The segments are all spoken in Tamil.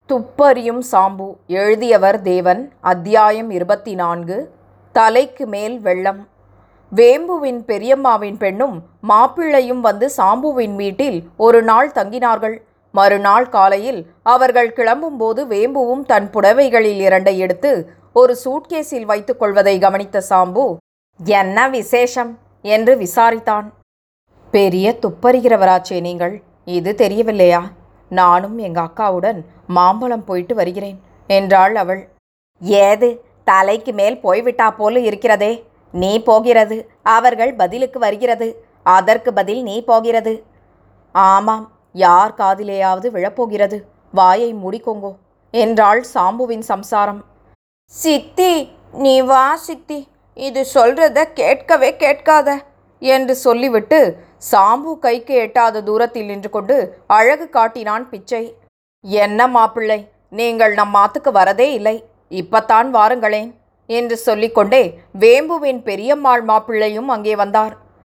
துப்பறியும் சாம்பு எழுதியவர் தேவன் அத்தியாயம் இருபத்தி நான்கு தலைக்கு மேல் வெள்ளம் வேம்புவின் பெரியம்மாவின் பெண்ணும் மாப்பிள்ளையும் வந்து சாம்புவின் வீட்டில் ஒரு நாள் தங்கினார்கள் மறுநாள் காலையில் அவர்கள் கிளம்பும்போது வேம்புவும் தன் புடவைகளில் இரண்டை எடுத்து ஒரு சூட்கேஸில் வைத்துக் கொள்வதை கவனித்த சாம்பு என்ன விசேஷம் என்று விசாரித்தான் பெரிய துப்பறிகிறவராச்சே நீங்கள் இது தெரியவில்லையா நானும் எங்க அக்காவுடன் மாம்பழம் போயிட்டு வருகிறேன் என்றாள் அவள் ஏது தலைக்கு மேல் போய்விட்டா போல இருக்கிறதே நீ போகிறது அவர்கள் பதிலுக்கு வருகிறது அதற்கு பதில் நீ போகிறது ஆமாம் யார் காதிலேயாவது விழப்போகிறது வாயை மூடிக்கோங்கோ என்றாள் சாம்புவின் சம்சாரம் சித்தி நீ வா சித்தி இது சொல்றத கேட்கவே கேட்காத என்று சொல்லிவிட்டு சாம்பு கைக்கு எட்டாத தூரத்தில் நின்று கொண்டு அழகு காட்டினான் பிச்சை என்ன மாப்பிள்ளை நீங்கள் நம் மாத்துக்கு வரதே இல்லை இப்பத்தான் வாருங்களேன் என்று சொல்லிக்கொண்டே வேம்புவின் பெரியம்மாள் மாப்பிள்ளையும் அங்கே வந்தார்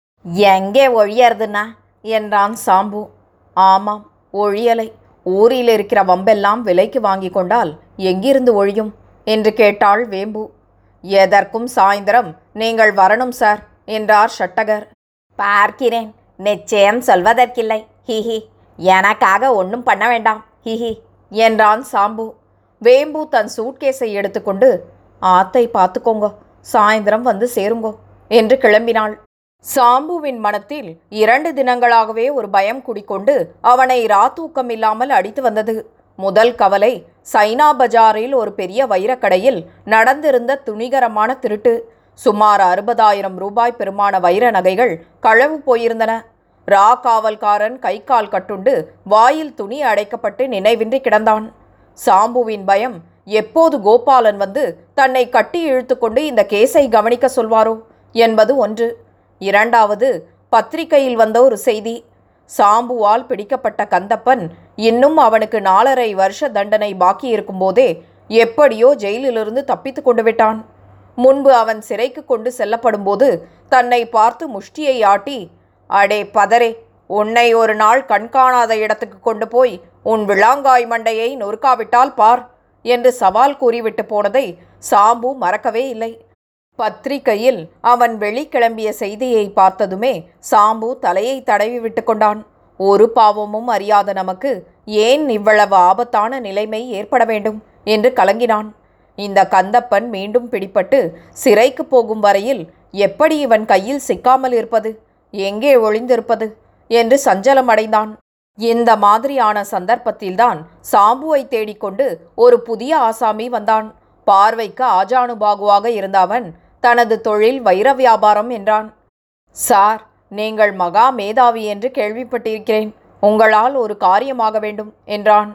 எங்கே ஒழியறதுன்னா என்றான் சாம்பு ஆமாம் ஒழியலை ஊரில் இருக்கிற வம்பெல்லாம் விலைக்கு வாங்கி கொண்டால் எங்கிருந்து ஒழியும் என்று கேட்டாள் வேம்பு எதற்கும் சாயந்தரம் நீங்கள் வரணும் சார் என்றார் ஷட்டகர் பார்க்கிறேன் நிச்சயம் சொல்வதற்கில்லை ஹிஹி எனக்காக ஒன்றும் பண்ண வேண்டாம் ஹிஹி என்றான் சாம்பு வேம்பு தன் சூட்கேஸை எடுத்துக்கொண்டு ஆத்தை பார்த்துக்கோங்க சாயந்தரம் வந்து சேருங்கோ என்று கிளம்பினாள் சாம்புவின் மனத்தில் இரண்டு தினங்களாகவே ஒரு பயம் குடிக்கொண்டு அவனை ராத்தூக்கம் இல்லாமல் அடித்து வந்தது முதல் கவலை சைனா பஜாரில் ஒரு பெரிய வைரக்கடையில் நடந்திருந்த துணிகரமான திருட்டு சுமார் அறுபதாயிரம் ரூபாய் பெருமான வைர நகைகள் களவு போயிருந்தன ரா காவல்காரன் கை கால் கட்டுண்டு வாயில் துணி அடைக்கப்பட்டு நினைவின்றி கிடந்தான் சாம்புவின் பயம் எப்போது கோபாலன் வந்து தன்னை கட்டி இழுத்துக்கொண்டு இந்த கேஸை கவனிக்க சொல்வாரோ என்பது ஒன்று இரண்டாவது பத்திரிகையில் வந்த ஒரு செய்தி சாம்புவால் பிடிக்கப்பட்ட கந்தப்பன் இன்னும் அவனுக்கு நாலரை வருஷ தண்டனை பாக்கி இருக்கும்போதே எப்படியோ ஜெயிலிலிருந்து தப்பித்து கொண்டு விட்டான் முன்பு அவன் சிறைக்கு கொண்டு செல்லப்படும்போது தன்னை பார்த்து முஷ்டியை ஆட்டி அடே பதரே உன்னை ஒரு நாள் கண்காணாத இடத்துக்கு கொண்டு போய் உன் விளாங்காய் மண்டையை நொறுக்காவிட்டால் பார் என்று சவால் கூறிவிட்டு போனதை சாம்பு மறக்கவே இல்லை பத்திரிகையில் அவன் வெளிக்கிளம்பிய செய்தியை பார்த்ததுமே சாம்பு தலையை தடவி விட்டு கொண்டான் ஒரு பாவமும் அறியாத நமக்கு ஏன் இவ்வளவு ஆபத்தான நிலைமை ஏற்பட வேண்டும் என்று கலங்கினான் இந்த கந்தப்பன் மீண்டும் பிடிபட்டு சிறைக்கு போகும் வரையில் எப்படி இவன் கையில் சிக்காமல் இருப்பது எங்கே ஒளிந்திருப்பது என்று சஞ்சலம் அடைந்தான் இந்த மாதிரியான சந்தர்ப்பத்தில்தான் சாம்புவை தேடிக்கொண்டு ஒரு புதிய ஆசாமி வந்தான் பார்வைக்கு ஆஜானுபாகுவாக இருந்த அவன் தனது தொழில் வைர வியாபாரம் என்றான் சார் நீங்கள் மகா மேதாவி என்று கேள்விப்பட்டிருக்கிறேன் உங்களால் ஒரு காரியமாக வேண்டும் என்றான்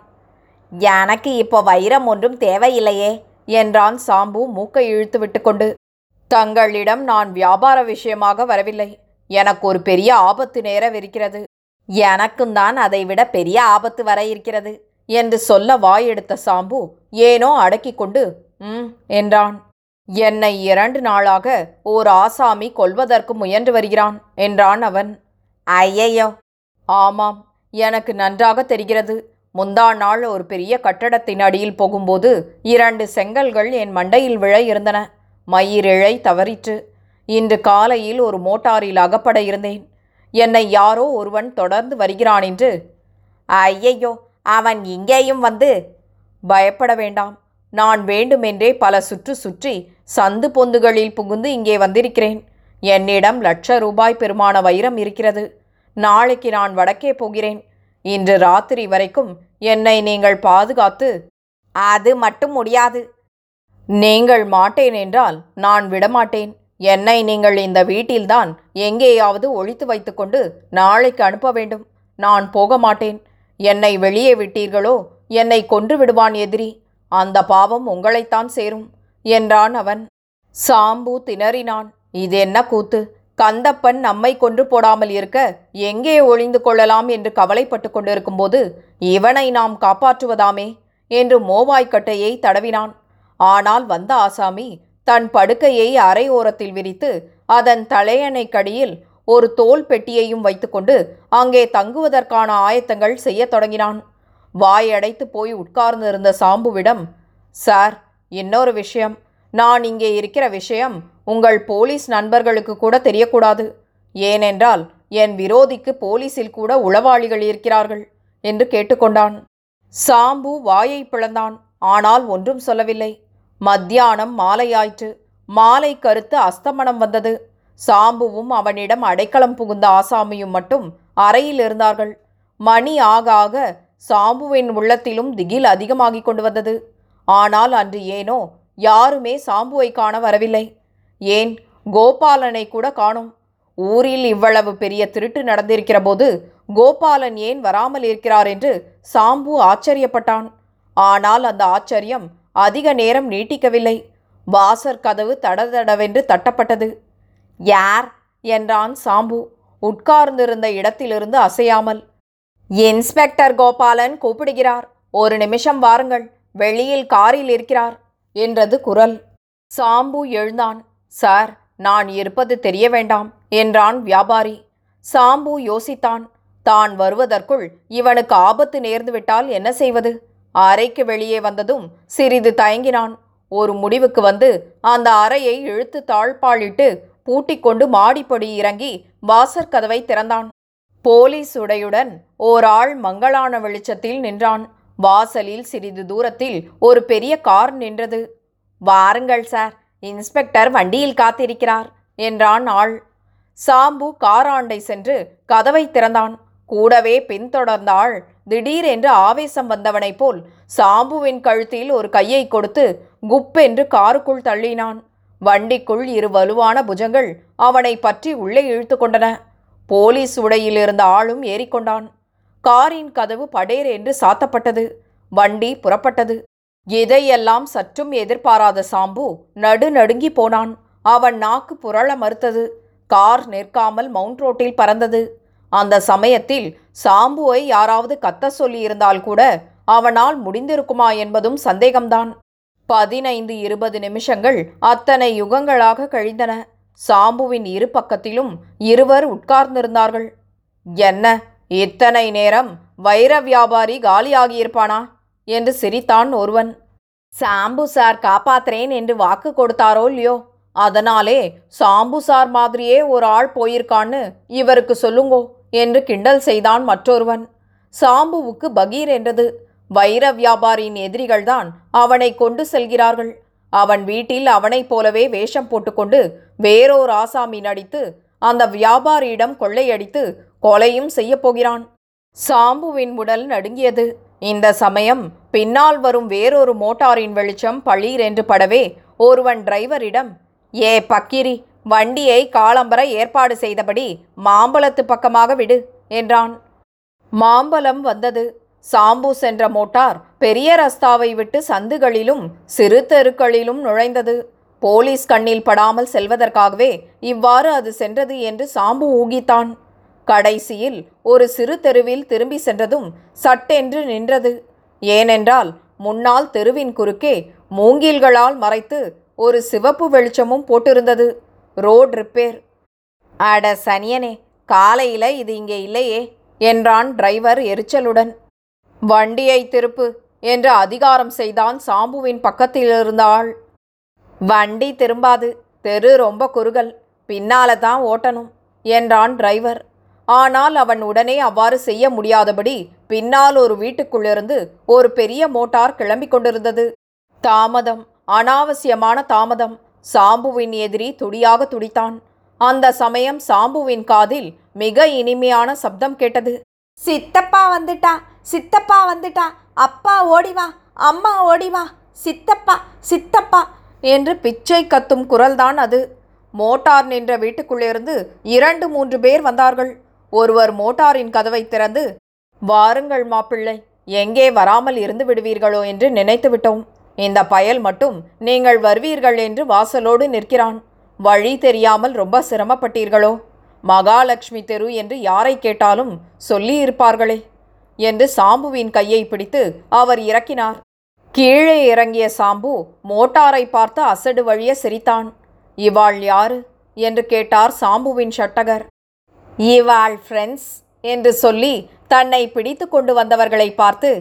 எனக்கு இப்போ வைரம் ஒன்றும் தேவையில்லையே என்றான் சாம்பு மூக்கை இழுத்து விட்டுக்கொண்டு தங்களிடம் நான் வியாபார விஷயமாக வரவில்லை எனக்கு ஒரு பெரிய ஆபத்து நேரவிருக்கிறது எனக்கும் தான் அதைவிட பெரிய ஆபத்து வர இருக்கிறது என்று சொல்ல வாயெடுத்த சாம்பு ஏனோ அடக்கிக் கொண்டு ம் என்றான் என்னை இரண்டு நாளாக ஓர் ஆசாமி கொல்வதற்கு முயன்று வருகிறான் என்றான் அவன் ஐயையோ ஆமாம் எனக்கு நன்றாக தெரிகிறது முந்தா நாள் ஒரு பெரிய கட்டடத்தின் அடியில் போகும்போது இரண்டு செங்கல்கள் என் மண்டையில் விழ இருந்தன மயிரிழை தவறிற்று இன்று காலையில் ஒரு மோட்டாரில் அகப்பட இருந்தேன் என்னை யாரோ ஒருவன் தொடர்ந்து வருகிறான் என்று ஐயையோ அவன் இங்கேயும் வந்து பயப்பட வேண்டாம் நான் வேண்டுமென்றே பல சுற்று சுற்றி சந்து பொந்துகளில் புகுந்து இங்கே வந்திருக்கிறேன் என்னிடம் லட்ச ரூபாய் பெருமான வைரம் இருக்கிறது நாளைக்கு நான் வடக்கே போகிறேன் இன்று ராத்திரி வரைக்கும் என்னை நீங்கள் பாதுகாத்து அது மட்டும் முடியாது நீங்கள் மாட்டேன் என்றால் நான் விடமாட்டேன் என்னை நீங்கள் இந்த வீட்டில்தான் எங்கேயாவது ஒழித்து வைத்துக்கொண்டு நாளைக்கு அனுப்ப வேண்டும் நான் போக மாட்டேன் என்னை வெளியே விட்டீர்களோ என்னை கொன்று விடுவான் எதிரி அந்த பாவம் உங்களைத்தான் சேரும் என்றான் அவன் சாம்பு திணறினான் இது என்ன கூத்து கந்தப்பன் நம்மை கொன்று போடாமல் இருக்க எங்கே ஒளிந்து கொள்ளலாம் என்று கவலைப்பட்டு கொண்டிருக்கும்போது இவனை நாம் காப்பாற்றுவதாமே என்று மோவாய்க்கட்டையை தடவினான் ஆனால் வந்த ஆசாமி தன் படுக்கையை அரை ஓரத்தில் விரித்து அதன் தலையணைக்கடியில் ஒரு தோல் பெட்டியையும் வைத்துக்கொண்டு அங்கே தங்குவதற்கான ஆயத்தங்கள் செய்யத் தொடங்கினான் வாயடைத்து போய் உட்கார்ந்திருந்த சாம்புவிடம் சார் இன்னொரு விஷயம் நான் இங்கே இருக்கிற விஷயம் உங்கள் போலீஸ் நண்பர்களுக்கு கூட தெரியக்கூடாது ஏனென்றால் என் விரோதிக்கு போலீஸில் கூட உளவாளிகள் இருக்கிறார்கள் என்று கேட்டுக்கொண்டான் சாம்பு வாயை பிளந்தான் ஆனால் ஒன்றும் சொல்லவில்லை மத்தியானம் மாலையாயிற்று மாலை கருத்து அஸ்தமனம் வந்தது சாம்புவும் அவனிடம் அடைக்கலம் புகுந்த ஆசாமியும் மட்டும் அறையில் இருந்தார்கள் மணி ஆக ஆக சாம்புவின் உள்ளத்திலும் திகில் அதிகமாகிக் கொண்டு வந்தது ஆனால் அன்று ஏனோ யாருமே சாம்புவை காண வரவில்லை ஏன் கோபாலனை கூட காணோம் ஊரில் இவ்வளவு பெரிய திருட்டு நடந்திருக்கிற போது கோபாலன் ஏன் வராமல் இருக்கிறார் என்று சாம்பு ஆச்சரியப்பட்டான் ஆனால் அந்த ஆச்சரியம் அதிக நேரம் நீட்டிக்கவில்லை வாசற் கதவு தடதடவென்று தட்டப்பட்டது யார் என்றான் சாம்பு உட்கார்ந்திருந்த இடத்திலிருந்து அசையாமல் இன்ஸ்பெக்டர் கோபாலன் கூப்பிடுகிறார் ஒரு நிமிஷம் வாருங்கள் வெளியில் காரில் இருக்கிறார் என்றது குரல் சாம்பு எழுந்தான் சார் நான் இருப்பது தெரிய வேண்டாம் என்றான் வியாபாரி சாம்பு யோசித்தான் தான் வருவதற்குள் இவனுக்கு ஆபத்து நேர்ந்துவிட்டால் என்ன செய்வது அறைக்கு வெளியே வந்ததும் சிறிது தயங்கினான் ஒரு முடிவுக்கு வந்து அந்த அறையை இழுத்து தாழ்பாளிட்டு பூட்டிக்கொண்டு மாடிப்படி இறங்கி வாசற் கதவை திறந்தான் போலீஸ் உடையுடன் ஓர் ஆள் மங்களான வெளிச்சத்தில் நின்றான் வாசலில் சிறிது தூரத்தில் ஒரு பெரிய கார் நின்றது வாருங்கள் சார் இன்ஸ்பெக்டர் வண்டியில் காத்திருக்கிறார் என்றான் ஆள் சாம்பு காராண்டை சென்று கதவை திறந்தான் கூடவே பின்தொடர்ந்த ஆள் திடீரென்று ஆவேசம் வந்தவனைப் போல் சாம்புவின் கழுத்தில் ஒரு கையை கொடுத்து குப்பென்று காருக்குள் தள்ளினான் வண்டிக்குள் இரு வலுவான புஜங்கள் அவனை பற்றி உள்ளே இழுத்து கொண்டன போலீஸ் உடையில் இருந்த ஆளும் ஏறிக்கொண்டான் காரின் கதவு படேர் என்று சாத்தப்பட்டது வண்டி புறப்பட்டது இதையெல்லாம் சற்றும் எதிர்பாராத சாம்பு நடு நடுங்கி போனான் அவன் நாக்கு புரள மறுத்தது கார் நிற்காமல் மவுண்ட் ரோட்டில் பறந்தது அந்த சமயத்தில் சாம்புவை யாராவது கத்த சொல்லியிருந்தால் கூட அவனால் முடிந்திருக்குமா என்பதும் சந்தேகம்தான் பதினைந்து இருபது நிமிஷங்கள் அத்தனை யுகங்களாக கழிந்தன சாம்புவின் இரு பக்கத்திலும் இருவர் உட்கார்ந்திருந்தார்கள் என்ன இத்தனை நேரம் வைர வியாபாரி காலியாகியிருப்பானா என்று சிரித்தான் ஒருவன் சாம்பு சார் காப்பாத்துறேன் என்று வாக்கு கொடுத்தாரோ இல்லையோ அதனாலே சாம்பு சார் மாதிரியே ஒரு ஆள் போயிருக்கான்னு இவருக்கு சொல்லுங்கோ என்று கிண்டல் செய்தான் மற்றொருவன் சாம்புவுக்கு பகீர் என்றது வைர வியாபாரியின் எதிரிகள்தான் அவனை கொண்டு செல்கிறார்கள் அவன் வீட்டில் அவனைப் போலவே வேஷம் போட்டுக்கொண்டு வேறோர் ஆசாமி நடித்து அந்த வியாபாரியிடம் கொள்ளையடித்து கொலையும் செய்யப் போகிறான் சாம்புவின் உடல் நடுங்கியது இந்த சமயம் பின்னால் வரும் வேறொரு மோட்டாரின் வெளிச்சம் பளீர் என்று படவே ஒருவன் டிரைவரிடம் ஏ பக்கிரி வண்டியை காலம்பர ஏற்பாடு செய்தபடி மாம்பலத்து பக்கமாக விடு என்றான் மாம்பலம் வந்தது சாம்பு சென்ற மோட்டார் பெரிய ரஸ்தாவை விட்டு சந்துகளிலும் சிறு தெருக்களிலும் நுழைந்தது போலீஸ் கண்ணில் படாமல் செல்வதற்காகவே இவ்வாறு அது சென்றது என்று சாம்பு ஊகித்தான் கடைசியில் ஒரு சிறு தெருவில் திரும்பி சென்றதும் சட்டென்று நின்றது ஏனென்றால் முன்னால் தெருவின் குறுக்கே மூங்கில்களால் மறைத்து ஒரு சிவப்பு வெளிச்சமும் போட்டிருந்தது ரோட் ரிப்பேர் அட சனியனே காலையில இது இங்கே இல்லையே என்றான் டிரைவர் எரிச்சலுடன் வண்டியை திருப்பு என்று அதிகாரம் செய்தான் சாம்புவின் பக்கத்தில் இருந்த ஆள் வண்டி திரும்பாது தெரு ரொம்ப குறுகல் பின்னால தான் ஓட்டணும் என்றான் டிரைவர் ஆனால் அவன் உடனே அவ்வாறு செய்ய முடியாதபடி பின்னால் ஒரு வீட்டுக்குள்ளிருந்து ஒரு பெரிய மோட்டார் கிளம்பிக் கொண்டிருந்தது தாமதம் அனாவசியமான தாமதம் சாம்புவின் எதிரி துடியாக துடித்தான் அந்த சமயம் சாம்புவின் காதில் மிக இனிமையான சப்தம் கேட்டது சித்தப்பா வந்துட்டா சித்தப்பா வந்துட்டா அப்பா ஓடிவா அம்மா ஓடிவா சித்தப்பா சித்தப்பா என்று பிச்சை கத்தும் குரல்தான் அது மோட்டார் நின்ற வீட்டுக்குள்ளிருந்து இரண்டு மூன்று பேர் வந்தார்கள் ஒருவர் மோட்டாரின் கதவை திறந்து வாருங்கள் மாப்பிள்ளை எங்கே வராமல் இருந்து விடுவீர்களோ என்று நினைத்து விட்டோம் இந்த பயல் மட்டும் நீங்கள் வருவீர்கள் என்று வாசலோடு நிற்கிறான் வழி தெரியாமல் ரொம்ப சிரமப்பட்டீர்களோ மகாலட்சுமி தெரு என்று யாரை கேட்டாலும் சொல்லி இருப்பார்களே என்று சாம்புவின் கையை பிடித்து அவர் இறக்கினார் கீழே இறங்கிய சாம்பு மோட்டாரை பார்த்து அசடு வழிய சிரித்தான் இவாள் யாரு என்று கேட்டார் சாம்புவின் ஷட்டகர் இவாள் ஃப்ரெண்ட்ஸ் என்று சொல்லி தன்னை பிடித்து கொண்டு வந்தவர்களை பார்த்து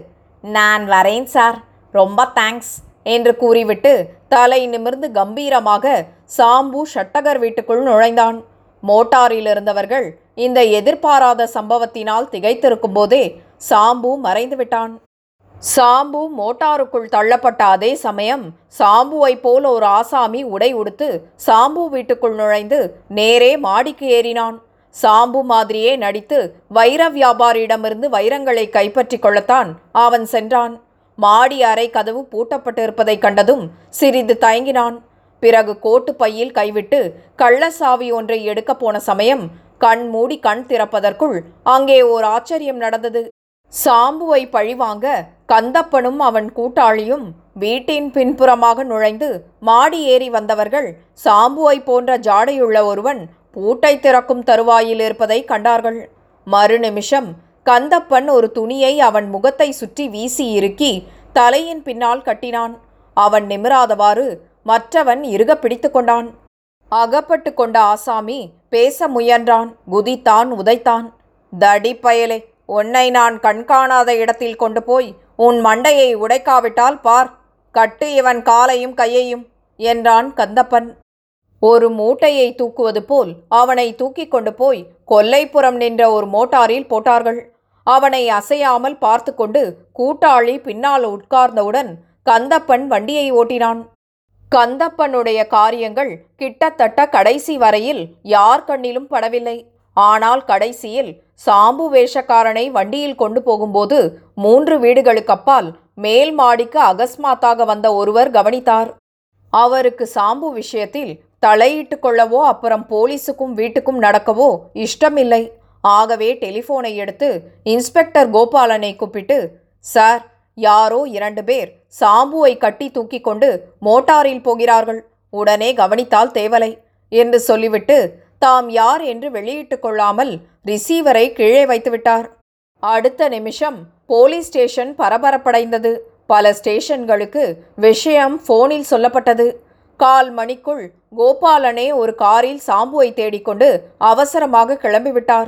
நான் வரேன் சார் ரொம்ப தேங்க்ஸ் என்று கூறிவிட்டு தலை நிமிர்ந்து கம்பீரமாக சாம்பு ஷட்டகர் வீட்டுக்குள் நுழைந்தான் மோட்டாரில் இருந்தவர்கள் இந்த எதிர்பாராத சம்பவத்தினால் திகைத்திருக்கும் போதே சாம்பு மறைந்து விட்டான் சாம்பு மோட்டாருக்குள் தள்ளப்பட்ட அதே சமயம் சாம்புவைப் போல் ஒரு ஆசாமி உடை உடுத்து சாம்பு வீட்டுக்குள் நுழைந்து நேரே மாடிக்கு ஏறினான் சாம்பு மாதிரியே நடித்து வைர வியாபாரியிடமிருந்து வைரங்களை கைப்பற்றிக் கொள்ளத்தான் அவன் சென்றான் மாடி அறை கதவு பூட்டப்பட்டிருப்பதைக் கண்டதும் சிறிது தயங்கினான் பிறகு கோட்டு பையில் கைவிட்டு கள்ளசாவி ஒன்றை எடுக்கப் போன சமயம் கண் மூடி கண் திறப்பதற்குள் அங்கே ஓர் ஆச்சரியம் நடந்தது சாம்புவை பழிவாங்க கந்தப்பனும் அவன் கூட்டாளியும் வீட்டின் பின்புறமாக நுழைந்து மாடி ஏறி வந்தவர்கள் சாம்புவை போன்ற ஜாடையுள்ள ஒருவன் பூட்டை திறக்கும் தருவாயில் இருப்பதை கண்டார்கள் மறுநிமிஷம் கந்தப்பன் ஒரு துணியை அவன் முகத்தை சுற்றி வீசி இறுக்கி தலையின் பின்னால் கட்டினான் அவன் நிமிராதவாறு மற்றவன் இறுக பிடித்து கொண்டான் அகப்பட்டு கொண்ட ஆசாமி பேச முயன்றான் குதித்தான் உதைத்தான் தடி பயலே உன்னை நான் கண்காணாத இடத்தில் கொண்டு போய் உன் மண்டையை உடைக்காவிட்டால் பார் கட்டு இவன் காலையும் கையையும் என்றான் கந்தப்பன் ஒரு மூட்டையை தூக்குவது போல் அவனை தூக்கிக் கொண்டு போய் கொல்லைப்புறம் நின்ற ஒரு மோட்டாரில் போட்டார்கள் அவனை அசையாமல் பார்த்து கொண்டு கூட்டாளி பின்னால் உட்கார்ந்தவுடன் கந்தப்பன் வண்டியை ஓட்டினான் கந்தப்பனுடைய காரியங்கள் கிட்டத்தட்ட கடைசி வரையில் யார் கண்ணிலும் படவில்லை ஆனால் கடைசியில் சாம்பு வேஷக்காரனை வண்டியில் கொண்டு போகும்போது மூன்று வீடுகளுக்கப்பால் மேல் மாடிக்கு அகஸ்மாத்தாக வந்த ஒருவர் கவனித்தார் அவருக்கு சாம்பு விஷயத்தில் தலையிட்டு கொள்ளவோ அப்புறம் போலீஸுக்கும் வீட்டுக்கும் நடக்கவோ இஷ்டமில்லை ஆகவே டெலிஃபோனை எடுத்து இன்ஸ்பெக்டர் கோபாலனை கூப்பிட்டு சார் யாரோ இரண்டு பேர் சாம்புவை கட்டி தூக்கி கொண்டு மோட்டாரில் போகிறார்கள் உடனே கவனித்தால் தேவலை என்று சொல்லிவிட்டு தாம் யார் என்று வெளியிட்டுக் கொள்ளாமல் ரிசீவரை கீழே வைத்துவிட்டார் அடுத்த நிமிஷம் போலீஸ் ஸ்டேஷன் பரபரப்படைந்தது பல ஸ்டேஷன்களுக்கு விஷயம் போனில் சொல்லப்பட்டது கால் மணிக்குள் கோபாலனே ஒரு காரில் சாம்புவை தேடிக்கொண்டு அவசரமாக கிளம்பிவிட்டார்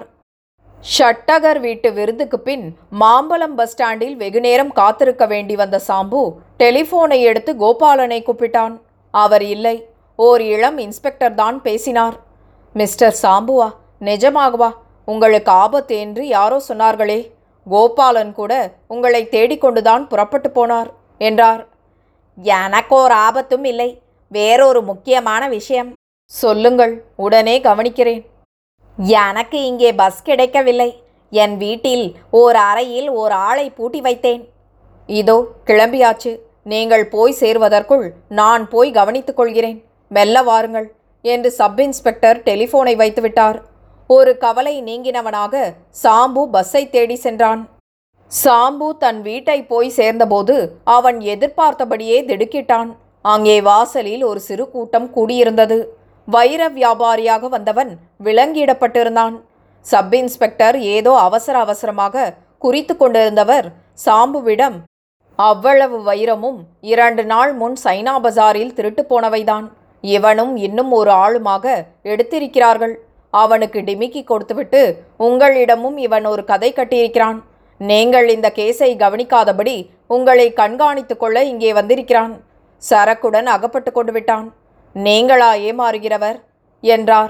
ஷட்டகர் வீட்டு விருந்துக்கு பின் மாம்பலம் பஸ் ஸ்டாண்டில் வெகுநேரம் காத்திருக்க வேண்டி வந்த சாம்பு டெலிஃபோனை எடுத்து கோபாலனை கூப்பிட்டான் அவர் இல்லை ஓர் இளம் இன்ஸ்பெக்டர் தான் பேசினார் மிஸ்டர் சாம்புவா நிஜமாகவா உங்களுக்கு ஆபத்து என்று யாரோ சொன்னார்களே கோபாலன் கூட உங்களை தேடிக்கொண்டுதான் புறப்பட்டு போனார் என்றார் எனக்கு ஒரு ஆபத்தும் இல்லை வேறொரு முக்கியமான விஷயம் சொல்லுங்கள் உடனே கவனிக்கிறேன் எனக்கு இங்கே பஸ் கிடைக்கவில்லை என் வீட்டில் ஓர் அறையில் ஓர் ஆளை பூட்டி வைத்தேன் இதோ கிளம்பியாச்சு நீங்கள் போய் சேர்வதற்குள் நான் போய் கவனித்துக் கொள்கிறேன் மெல்ல வாருங்கள் என்று சப் இன்ஸ்பெக்டர் டெலிஃபோனை வைத்துவிட்டார் ஒரு கவலை நீங்கினவனாக சாம்பு பஸ்ஸை தேடி சென்றான் சாம்பு தன் வீட்டை போய் சேர்ந்தபோது அவன் எதிர்பார்த்தபடியே திடுக்கிட்டான் அங்கே வாசலில் ஒரு சிறு கூட்டம் கூடியிருந்தது வைர வியாபாரியாக வந்தவன் விலங்கிடப்பட்டிருந்தான் சப் இன்ஸ்பெக்டர் ஏதோ அவசர அவசரமாக குறித்து கொண்டிருந்தவர் சாம்புவிடம் அவ்வளவு வைரமும் இரண்டு நாள் முன் சைனா பஜாரில் திருட்டு போனவைதான் இவனும் இன்னும் ஒரு ஆளுமாக எடுத்திருக்கிறார்கள் அவனுக்கு டிமிக்கி கொடுத்துவிட்டு உங்களிடமும் இவன் ஒரு கதை கட்டியிருக்கிறான் நீங்கள் இந்த கேஸை கவனிக்காதபடி உங்களை கண்காணித்துக் கொள்ள இங்கே வந்திருக்கிறான் சரக்குடன் அகப்பட்டு கொண்டு விட்டான் நீங்களா ஏமாறுகிறவர் என்றார்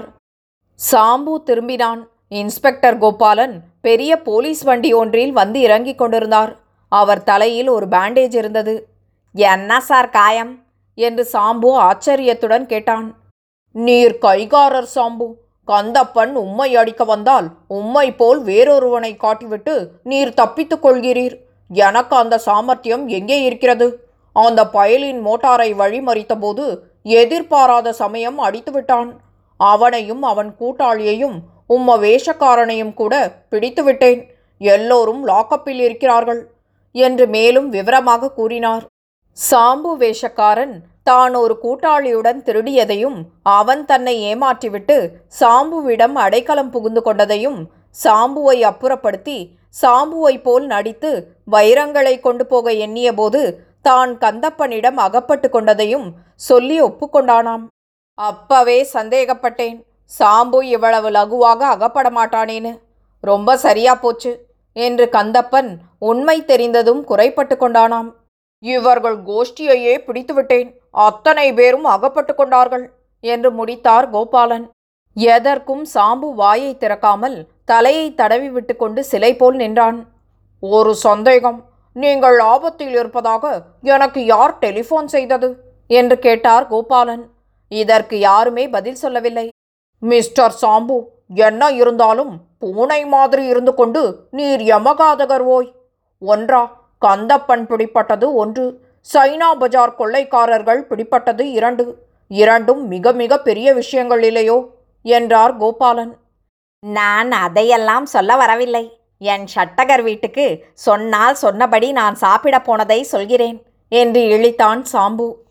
சாம்பு திரும்பினான் இன்ஸ்பெக்டர் கோபாலன் பெரிய போலீஸ் வண்டி ஒன்றில் வந்து இறங்கிக் கொண்டிருந்தார் அவர் தலையில் ஒரு பேண்டேஜ் இருந்தது என்ன சார் காயம் என்று சாம்பு ஆச்சரியத்துடன் கேட்டான் நீர் கைகாரர் சாம்பு கந்தப்பன் உம்மை அடிக்க வந்தால் உம்மை போல் வேறொருவனை காட்டிவிட்டு நீர் தப்பித்துக் கொள்கிறீர் எனக்கு அந்த சாமர்த்தியம் எங்கே இருக்கிறது அந்த பயலின் மோட்டாரை வழிமறித்தபோது எதிர்பாராத சமயம் அடித்து விட்டான் அவனையும் அவன் கூட்டாளியையும் உம்ம வேஷக்காரனையும் கூட பிடித்து விட்டேன் எல்லோரும் லாக்கப்பில் இருக்கிறார்கள் என்று மேலும் விவரமாக கூறினார் சாம்பு வேஷக்காரன் தான் ஒரு கூட்டாளியுடன் திருடியதையும் அவன் தன்னை ஏமாற்றிவிட்டு சாம்புவிடம் அடைக்கலம் புகுந்து கொண்டதையும் சாம்புவை அப்புறப்படுத்தி சாம்புவை போல் நடித்து வைரங்களை கொண்டு போக எண்ணியபோது தான் கந்தப்பனிடம் அகப்பட்டு கொண்டதையும் சொல்லி ஒப்புக்கொண்டானாம் அப்பவே சந்தேகப்பட்டேன் சாம்பு இவ்வளவு லகுவாக அகப்பட மாட்டானேன்னு ரொம்ப சரியா போச்சு என்று கந்தப்பன் உண்மை தெரிந்ததும் குறைப்பட்டு கொண்டானாம் இவர்கள் கோஷ்டியையே பிடித்துவிட்டேன் அத்தனை பேரும் அகப்பட்டு கொண்டார்கள் என்று முடித்தார் கோபாலன் எதற்கும் சாம்பு வாயை திறக்காமல் தலையை தடவி விட்டுக்கொண்டு சிலை போல் நின்றான் ஒரு சந்தேகம் நீங்கள் ஆபத்தில் இருப்பதாக எனக்கு யார் டெலிஃபோன் செய்தது என்று கேட்டார் கோபாலன் இதற்கு யாருமே பதில் சொல்லவில்லை மிஸ்டர் சாம்பு என்ன இருந்தாலும் பூனை மாதிரி இருந்து கொண்டு நீர் யமகாதகர் ஓய் ஒன்றா கந்தப்பன் பிடிப்பட்டது ஒன்று சைனா பஜார் கொள்ளைக்காரர்கள் பிடிப்பட்டது இரண்டு இரண்டும் மிக மிக பெரிய விஷயங்கள் இல்லையோ என்றார் கோபாலன் நான் அதையெல்லாம் சொல்ல வரவில்லை என் சட்டகர் வீட்டுக்கு சொன்னால் சொன்னபடி நான் சாப்பிடப் போனதை சொல்கிறேன் என்று இழித்தான் சாம்பு